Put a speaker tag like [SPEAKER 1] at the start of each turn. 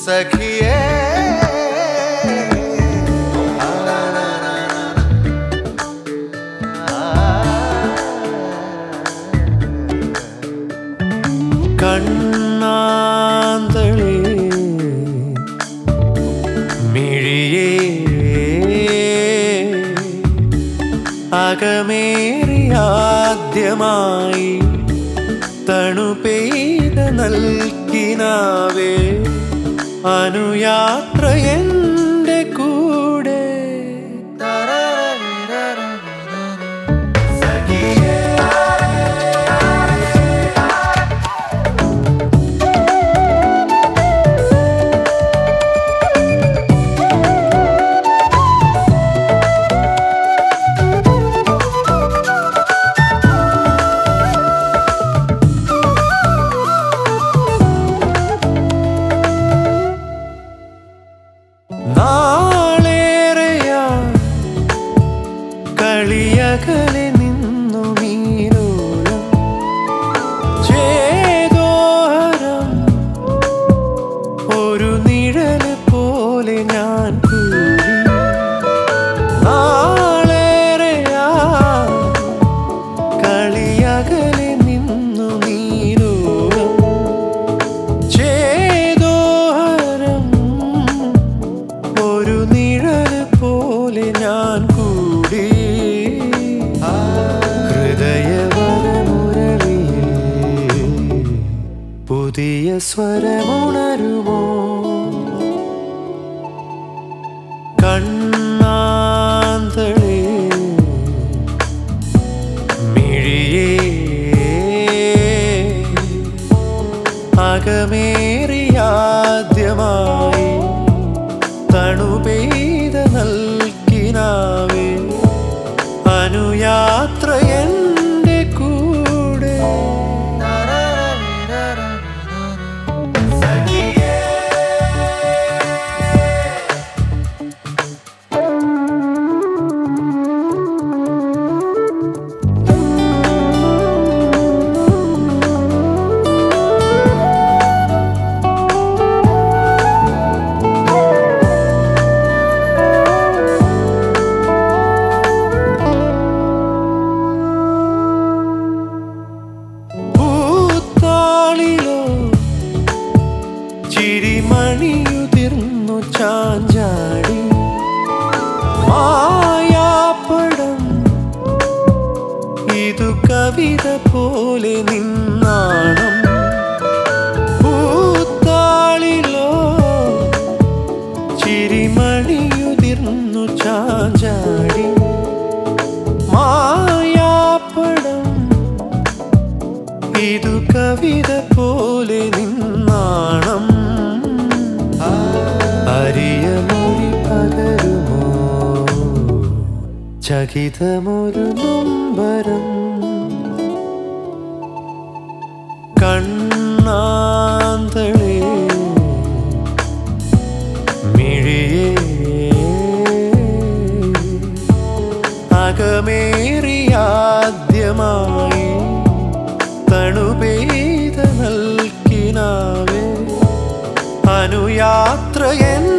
[SPEAKER 1] സഖിയേ
[SPEAKER 2] കണ്ണാന്തളേ മിഴിയേ അകമേറിയാദ്യമായി തണുപെയ്ത നൽകിനാവേ അനുയാത്ര എൻ്റെ കൂടെ നാളേറെയാ കളിയകലെ നിന്നു മീനോളം ചേതോഹരം ഒരു നിഴല് പോലെ ഞാൻ കൂടി നാളേറെയാ കളിയകലെ നിന്നു നീരോളം ചേതോഹരം ഒരു നിഴല് പോലെ ഞാൻ കൂടി ഹൃദയവരമുരളിയിൽ പുതിയ സ്വരമുണരുമോ കണ്ണാന്തളേ മിഴിയേ അകമേറിയാദ്യമായി തണുപെയ്ത നൽകിനാവേ അനുയാത്ര എൻ്റെ കൂടെ പൂത്താളിലോ ചിരിമണിയുതിർന്നു ചാഞ്ചാടി മായാപ്പടം ഇതു കവിത പോലെ നിന്നാണം പൂത്താളിലോ ചിരിമണിയുതിർന്നു ചാഞ്ചാടി മായാപ്പടം ഇതു കവിത പോലെ നിന്നാണം അരിയ മൊഴി പകരുമോ ചകിതമൊരു നൊമ്പരം കണ്ണാന്തളേ മിഴിയേ അകമേറിയാദ്യമായി തണുപെയ്ത നൽകിനാവേ അനുയാത്ര എൻ